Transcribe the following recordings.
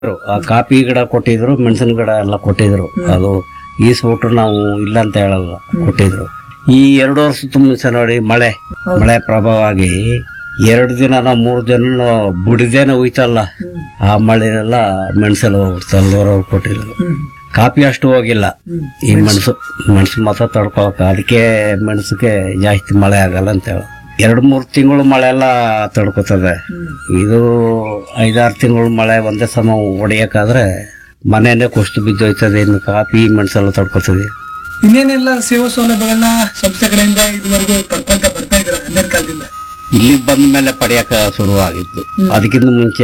ಆ ಕಾಫಿ ಗಿಡ ಕೊಟ್ಟಿದ್ರು ಮೆಣಸಿನ ಗಿಡ ಎಲ್ಲ ಕೊಟ್ಟಿದ್ರು ಅದು ಈಸ್ಬಿಟ್ರು ನಾವು ಇಲ್ಲ ಅಂತ ಹೇಳಲ್ಲ ಕೊಟ್ಟಿದ್ರು ಈ ಎರಡು ವರ್ಷದ ಮುಂಚೆ ನೋಡಿ ಮಳೆ ಮಳೆ ಪ್ರಭಾವ ಆಗಿ ಎರಡು ದಿನ ನಾವು ಮೂರು ದಿನ ಬುಡಿದೇನೆ ಹೋಯ್ತಲ್ಲ ಆ ಮಳೆನೆಲ್ಲ ಮೆಣಸೆಲ್ಲ ಹೋಗ್ಬಿಡ್ತು ಅಲ್ಲಿವರೆಗೂ ಕೊಟ್ಟಿದ್ರು ಕಾಫಿ ಅಷ್ಟು ಹೋಗಿಲ್ಲ ಈ ಮೆಣಸು ಮೆಣಸು ಮಾತ್ರ ತಡ್ಕೊಳಕ ಅದಕ್ಕೆ ಮೆಣಸಿಗೆ ಜಾಸ್ತಿ ಮಳೆ ಆಗಲ್ಲ ಅಂತ ಹೇಳ ಎರಡು ಮೂರು ತಿಂಗಳು ಮಳೆ ಎಲ್ಲ ತಡ್ಕೊತದೆ ಇದು ಐದಾರು ತಿಂಗಳು ಮಳೆ ಒಂದೇ ಸಮ ಹೊಡೆಯಕ್ಕಾದ್ರೆ ಮನೆಯಲ್ಲೇ ಕುಸ್ತು ಬಿದ್ದೋಯ್ತದೆ ಇನ್ನು ಕಾಫಿ ಮೆಣಸೆಲ್ಲ ತಡ್ಕೊತದೆ ಇನ್ನೇನೆಲ್ಲ ಸೇವಾ ಸೌಲಭ್ಯಗಳನ್ನ ಸಂಸ್ಥೆ ಕಡೆಯಿಂದ ಇದುವರೆಗೂ ಪಡ್ಕೊಂತ ಬರ್ತಾ ಇದ್ರ ಹಿಂದಿನ ಕಾಲದಿಂದ ಇಲ್ಲಿ ಬಂದ ಮೇಲೆ ಪಡೆಯಕ ಶುರುವಾಗಿತ್ತು ಅದಕ್ಕಿಂತ ಮುಂಚೆ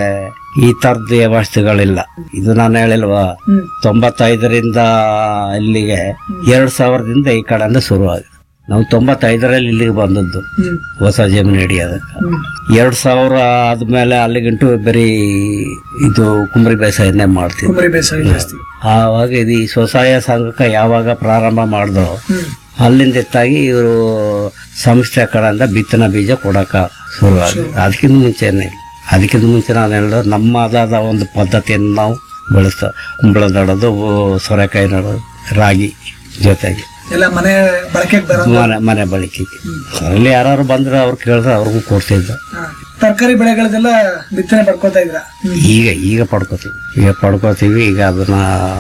ಈ ತರದ ವ್ಯವಸ್ಥೆಗಳಿಲ್ಲ ಇದು ನಾನು ಹೇಳಿಲ್ವಾ ಹ್ಮ್ ತೊಂಬತ್ತೈದರಿಂದ ಇಲ್ಲಿಗೆ ಎರಡ್ ಸಾವಿರದಿಂದ ಈ ಕಡೆಯಿಂದ ಶುರುವಾಗಿದೆ ನಾವು ತೊಂಬತ್ತೈದರಲ್ಲಿ ಇಲ್ಲಿಗೆ ಬಂದದ್ದು ಹ್ಮ್ ಹೊಸ ಜಮೀನು ಹಿಡಿಯೋದಕ್ಕೆ ಹ್ಮ್ ಎರಡ್ ಸಾವಿರ ಆದ್ಮೇಲೆ ಅಲ್ಲಿಗಂಟು ಬರೀ ಇದು ಕುಂಬರಿ ಬೇಸಾಯನೇ ಮಾಡ್ತೀವಿ ಕುಮರಿ ಬೇಸಾಯ ಜಾಸ್ತಿ ಆವಾಗ ಇದು ಈ ಸ್ವಸಹಾಯ ಸಂಘಕ್ಕೆ ಯಾವಾಗ ಪ್ರಾರಂಭ ಮಾಡಿದ್ರು ಹ್ಮ್ ಅಲ್ಲಿಂದ ಎತ್ತಾಗಿ ಇವರು ಸಂಸ್ಥೆ ಕಡೆಯಿಂದ ಬಿತ್ತನೆ ಬೀಜ ಕೊಡಕ ಶುರುವಾಗಿದೆ ಅದಕ್ಕಿಂತ ಮುಂಚೆನೆ ಅದಕ್ಕಿಂತ ಮುಂಚೆ ನಾನು ಹೇಳಿದ್ರೆ ನಮ್ಮದಾದ ಒಂದು ಪದ್ಧತಿಯನ್ನು ನಾವು ಬೆಳೆಸ್ತಾ ಕುಂಬಳ ನಡೋದು ಸೊರೆಕಾಯಿ ನಡೋದು ರಾಗಿ ಜೊತೆಗೆ ಎಲ್ಲ ಮನೆ ಬಳಕೆಗೆ ಬರೋ ಮನೆ ಮನೆ ಬಳಕೆಗೆ ಅಲ್ಲಿ ಯಾರು ಬಂದ್ರೆ ಅವ್ರು ಕೇಳಿದ್ರೆ ಅವ್ರಿಗೂ ಕೊಡ್ತಿದ್ದ ತರಕಾರಿ ಬೆಳೆಗಳದೆಲ್ಲ ಬಿತ್ತನೆ ಪಡ್ಕೊತಾ ಇದ್ರ ಈಗ ಈಗ ಪಡ್ಕೋತೀವಿ ಈಗ ಪಡ್ಕೋತೀವಿ ಈಗ ಅದನ್ನ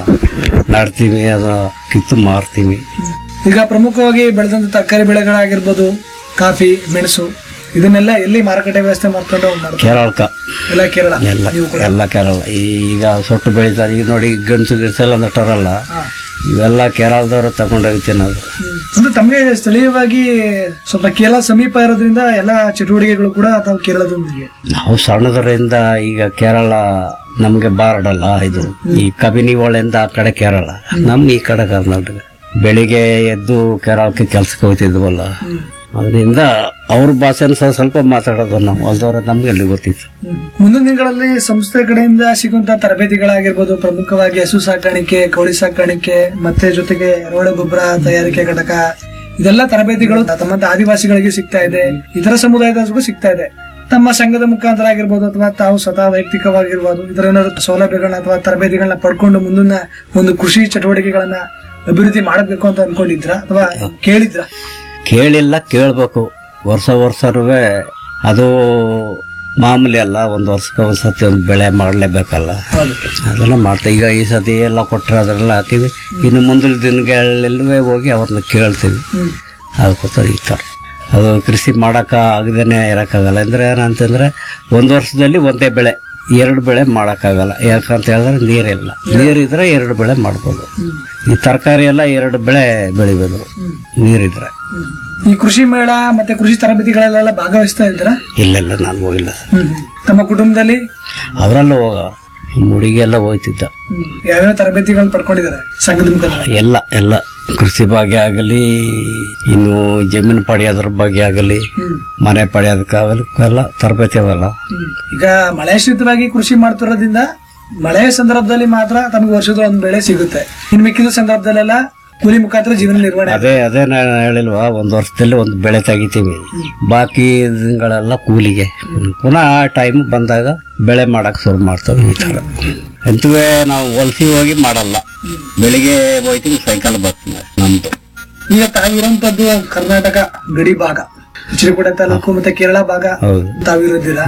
ನಡ್ತೀವಿ ಅದು ಕಿತ್ತು ಮಾರ್ತೀವಿ ಈಗ ಪ್ರಮುಖವಾಗಿ ಬೆಳೆದಂತ ತರಕಾರಿ ಬೆಳೆಗಳಾಗಿರ್ಬೋದು ಕಾಫಿ ಮೆಣಸು ಇದನ್ನೆಲ್ಲ ಎಲ್ಲಿ ಮಾರುಕಟ್ಟೆ ವ್ಯವಸ್ಥೆ ಮಾಡ್ಕೊಂಡು ಮಾಡ್ತಾರೆ ಕೇರಳಕ ಎಲ್ಲ ಕೇರಳ ಎಲ್ಲ ನೀವು ಕೂಡ ಎಲ್ಲ ಕೇರಳ ಈಗ ಸೊಟ್ಟು ಬೆಳಿತಾರೆ ಈಗ ನೋಡಿ ಗಂಡಸು ಗಿಡಸೆಲ್ಲ ನಟರಲ್ಲ ಹಾ. ಇವೆಲ್ಲ ಕೇರಳದವರು ತಗೊಂಡೋಗಿ ತಿನ್ನೋದು ಹ್ಮ್. ಅಂದ್ರೆ ತಮಗೆ ಸ್ಥಳೀಯವಾಗಿ ಸ್ವಲ್ಪ ಕೇರಳ ಸಮೀಪ ಇರೋದ್ರಿಂದ ಎಲ್ಲ ಚಟುವಟಿಕೆಗಳು ಕೂಡ ತಾವು ಕೇರಳದೊಂದಿಗೆ ನಾವು ಸಣ್ಣದರಿಂದ ಈಗ ಕೇರಳ ನಮ್ಗೆ ಬಾರಡಲ್ಲ ಇದು ಈ ಕಬಿನಿ ಹೊಳೆಯಿಂದ ಆ ಕಡೆ ಕೇರಳ ನಮ್ ಈ ಕಡೆ ಕರ್ನಾಟಕ ಬೆಳಿಗ್ಗೆ ಎದ್ದು ಕೇರಳಕ್ಕೆ ಕೆಲ್ಸಕ್ಕೆ ಹೋಗ್ತಿದ್ವಲ್ಲ ಅದರಿಂದ ಅವ್ರ ಭಾಷೆನ ಸ್ವಲ್ಪ ಸ್ವಲ್ಪ ಮಾತಾಡೋದು ನಾವು ಅಲ್ದವ್ರೆ ನಮ್ಗೆ ಎಲ್ಲಿ ಗೊತ್ತಿತ್ತು ಮುಂದಿನ ದಿನಗಳಲ್ಲಿ ಸಂಸ್ಥೆ ಕಡೆಯಿಂದ ಸಿಗುವಂತ ತರಬೇತಿಗಳಾಗಿರ್ಬೋದು ಪ್ರಮುಖವಾಗಿ ಹಸು ಸಾಕಾಣಿಕೆ ಕೋಳಿ ಸಾಕಾಣಿಕೆ ಮತ್ತೆ ಜೊತೆಗೆ ಎರೆಹುಳ ಗೊಬ್ಬರ ತಯಾರಿಕೆ ಘಟಕ ಇದೆಲ್ಲ ತರಬೇತಿಗಳು ತಮ್ಮಂತ ಆದಿವಾಸಿಗಳಿಗೆ ಸಿಗ್ತಾ ಇದೆ ಇತರ ಸಮುದಾಯದವರಿಗೂ ಸಿಗ್ತಾ ಇದೆ ತಮ್ಮ ಸಂಘದ ಮುಖಾಂತರ ಆಗಿರ್ಬೋದು ಅಥವಾ ತಾವು ಸ್ವತಃ ವೈಯಕ್ತಿಕವಾಗಿರ್ಬೋದು ಇದರ ಏನಾದ್ರು ಸೌಲಭ್ಯಗಳನ್ನ ಅಥವಾ ತರಬೇತಿಗಳನ್ನ ಪಡ್ಕೊಂಡು ಮುಂದಿನ ಒಂದು ಕೃಷಿ ಚಟುವಟಿಕೆಗಳನ್ನ ಅಭಿವೃದ್ಧಿ ಮಾಡಬೇಕು ಅಂತ ಅನ್ಕೊಂಡಿದ್ರ ಅಥವಾ ಕೇಳಿದ್ರ ಕೇಳಿಲ್ಲ ಕೇಳ್ಬೇಕು ವರ್ಷ ವರ್ಷನೂ ಅದು ಮಾಮೂಲಿ ಅಲ್ಲ ಒಂದು ವರ್ಷಕ್ಕೆ ಒಂದು ಸತಿ ಒಂದು ಬೆಳೆ ಮಾಡಲೇಬೇಕಲ್ಲ ಹೌದು ಅದೆಲ್ಲ ಮಾಡ್ತಾ ಈಗ ಈ ಸತಿ ಎಲ್ಲ ಕೊಟ್ಟರೆ ಅದರೆಲ್ಲ ಹಾಕ್ತೀವಿ ಇನ್ನು ಮುಂದಿನ ದಿನಗಳೆಲ್ಲವೇ ಹೋಗಿ ಅವ್ರನ್ನ ಕೇಳ್ತೀವಿ ಹ್ಮ್ ಅದಕ್ಕೋಸ್ಕರ ಈ ಥರ ಅದು ಕೃಷಿ ಮಾಡೋಕೆ ಆಗದೇನೆ ಇರೋಕ್ಕಾಗಲ್ಲ ಅಂದರೆ ಏನಂತಂದರೆ ಒಂದು ವರ್ಷದಲ್ಲಿ ಒಂದೇ ಬೆಳೆ ಎರಡು ಬೆಳೆ ಮಾಡೋಕ್ಕಾಗಲ್ಲ ಯಾಕಂತ ಹೇಳಿದ್ರೆ ನೀರಿಲ್ಲ ನೀರಿದ್ರೆ ಎರಡು ಬೆಳೆ ಮಾಡ್ಬೋದು ಈ ತರಕಾರಿ ಎಲ್ಲ ಎರಡು ಬೆಳೆ ಬೆಳಿಬೋದು ನೀರಿದ್ರೆ ಹ್ಮ್. ಈ ಕೃಷಿ ಮೇಳ ಮತ್ತೆ ಕೃಷಿ ತರಬೇತಿಗಳಲ್ಲೆಲ್ಲ ಭಾಗವಹಿಸ್ತಾ ಇದ್ದೀರಾ ಇಲ್ಲೆಲ್ಲ ನಾನು ಹೋಗಿಲ್ಲ ಸರ್ ಹ್ಮ್. ತಮ್ಮ ಕುಟುಂಬದಲ್ಲಿ ಅವರಲ್ಲೂ ಹೋಗ ಹುಡುಗಿ ಎಲ್ಲ ಹೋಗ್ತಿದ್ದ ಯಾವ್ಯಾವ ತರಬೇತಿಗಳನ್ನ ಪಡ್ಕೊಂಡಿದ್ದಾರೆ ಸಂಘದ ಮುಖಾಂತರ ಎಲ್ಲ ಎಲ್ಲ ಕೃಷಿ ಬಗ್ಗೆ ಆಗಲಿ ಇನ್ನು ಜಮೀನು ಪಡೆಯೋದ್ರ ಬಗ್ಗೆ ಆಗಲಿ ಹ್ಮ್. ಮನೆ ಪಡೆಯೋದಕ್ಕಾಗಲಿ ಎಲ್ಲ ತರಬೇತಿ ಅವೆಲ್ಲ ಹ್ಮ್. ಈಗ ಮಳೆಶ್ರಿತವಾಗಿ ಕೃಷಿ ಮಾಡ್ತಿರೋದ್ರಿಂದ ಮಳೆ ಸಂದರ್ಭದಲ್ಲಿ ಮಾತ್ರ ತಮಗೆ ವರ್ಷದ ಒಂದ್ ಬೆಳೆ ಸಿಗುತ್ತೆ ಇನ್ ಮಿಕ್ಕಿದ ಸಂದರ್ಭದಲ್ಲೆಲ್ಲ ಕೂಲಿ ಮುಖಾಂತರ ಜೀವನ ನಿರ್ವಹಣೆ ಅದೇ ಅದೇ ನಾನು ಹೇಳಿಲ್ವಾ ಒಂದು ವರ್ಷದಲ್ಲಿ ಒಂದು ಬೆಳೆ ತೆಗಿತೀವಿ ಬಾಕಿ ದಿನಗಳೆಲ್ಲ ಕೂಲಿಗೆ ಪುನಃ ಆ ಟೈಮ್ ಬಂದಾಗ ಬೆಳೆ ಮಾಡಕ್ ಶುರು ಮಾಡ್ತೇವೆ ಈ ತರ ಎಂತವೇ ನಾವು ಹೊಲ್ಸಿ ಹೋಗಿ ಮಾಡಲ್ಲ ಬೆಳಿಗ್ಗೆ ಹೋಯ್ತೀವಿ ಸಾಯಂಕಾಲ ಬರ್ತೀವಿ ನಮ್ದು ಈಗ ತಾವಿರುವಂತದ್ದು ಕರ್ನಾಟಕ ಗಡಿ ಭಾಗ ಚಿರಕುಡ ತಾಲೂಕು ಮತ್ತೆ ಕೇರಳ ಭಾಗ ಹೌದು ತಾವಿರೋದಿಲ್ಲ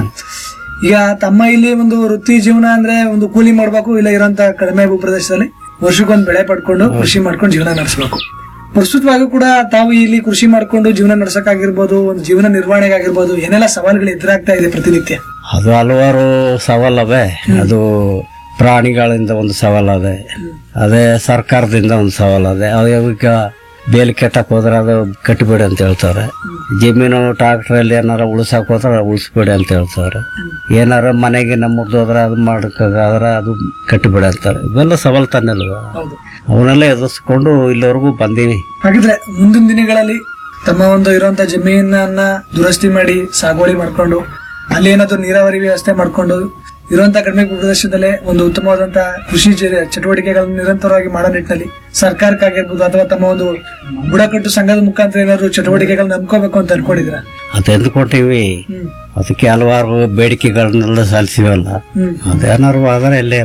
ಈಗ ತಮ್ಮ ಇಲ್ಲಿ ಒಂದು ವೃತ್ತಿ ಜೀವನ ಅಂದ್ರೆ ಒಂದು ಕೂಲಿ ಮಾಡ್ಬೇಕು ಇಲ್ಲ ಇರೋಂತ ಕಡಿಮೆ ಭೂಪ್ರದೇಶದಲ್ಲಿ ವರ್ಷಕ್ಕೊಂದ್ ಬೆಳೆ ಪಡ್ಕೊಂಡು ಕೃಷಿ ಮಾಡ್ಕೊಂಡು ಜೀವನ ನಡೆಸಬೇಕು ಪ್ರಸ್ತುತವಾಗಿ ಕೂಡ ತಾವು ಇಲ್ಲಿ ಕೃಷಿ ಮಾಡ್ಕೊಂಡು ಜೀವನ ನಡ್ಸಕ್ಕಾಗಿರ್ಬೋದು ಒಂದು ಜೀವನ ನಿರ್ವಹಣೆಗಾಗಿರ್ಬೋದು ಏನೆಲ್ಲ ಸವಾಲುಗಳು ಎದುರಾಗ್ತಾ ಇದೆ ಪ್ರತಿನಿತ್ಯ ಅದು ಹಲವಾರು ಸವಾಲವೆ ಅದು ಪ್ರಾಣಿಗಳಿಂದ ಒಂದು ಸವಾಲದೆ ಅದೇ ಸರ್ಕಾರದಿಂದ ಒಂದು ಸವಾಲದೆ ಅದು ಈಗ ಬೇಲಿ ಕೆಟ್ಟಕ್ ಹೋದ್ರೆ ಅದು ಕಟ್ಟಿಬೇಡಿ ಅಂತ ಹೇಳ್ತಾರೆ ಜಮೀನು ಟ್ರಾಕ್ಟ್ರಲ್ಲಿ ಏನಾರ ಉಳ್ಸಕ್ ಹೋದ್ರೆ ಉಳಿಸ್ಬೇಡಿ ಅಂತ ಹೇಳ್ತಾರೆ ಏನಾರ ಮನೆಗೆ ನಮ್ಮದು ಹೋದ್ರೆ ಅದು ಮಾಡಕ್ಕಾದ್ರೆ ಅದು ಕಟ್ಟಿಬೇಡಿ ಅಂತಾರೆ ಇವೆಲ್ಲ ಸವಾಲ್ ತಾನೆಲ್ವ ಹೌದು ಅವನ್ನೆಲ್ಲ ಎದುರಿಸ್ಕೊಂಡು ಇಲ್ಲಿವರೆಗೂ ಬಂದೀವಿ ಹಾಗಿದ್ರೆ ಮುಂದಿನ ದಿನಗಳಲ್ಲಿ ತಮ್ಮ ಒಂದು ಇರುವಂತ ಜಮೀನನ್ನ ದುರಸ್ತಿ ಮಾಡಿ ಸಾಗುವಳಿ ಮಾಡ್ಕೊಂಡು ಅಲ್ಲಿ ಏನಾದ್ರು ನೀರಾವರಿ ವ್ಯವಸ್ಥೆ ಮಾಡ್ಕೊಂಡು ಇರುವಂತ ಕಡಿಮೆ ಪ್ರದೇಶದಲ್ಲೇ ಒಂದು ಉತ್ತಮವಾದಂತ ಕೃಷಿ ಚ- ಚಟುವಟಿಕೆಗಳನ್ನು ನಿರಂತರವಾಗಿ ಮಾಡೋ ನಿಟ್ಟಿನಲ್ಲಿ ಸರ್ಕಾರಕ್ಕಾಗಿರ್ಬೋದು ಅಥವಾ ತಮ್ಮ ಒಂದು ಬುಡಕಟ್ಟು ಸಂಘದ ಮುಖಾಂತರ ಏನಾದ್ರು ಚಟುವಟಿಕೆಗಳನ್ನ ನಂಬ್ಕೋಬೇಕು ಅಂತ ಅನ್ಕೊಂಡಿದ್ರ ಅದು ಎಂದ್ಕೊಟ್ಟಿವಿ ಹ್ಮ್ ಅದಕ್ಕೆ ಹಲವಾರು ಬೇಡಿಕೆಗಳನ್ನೆಲ್ಲ ಸಲ್ಲಿಸಿವಲ್ಲ ಹ್ಮ್ ಅದೇನಾದ್ರು ಆದ್ರೆ ಇಲ್ಲೇ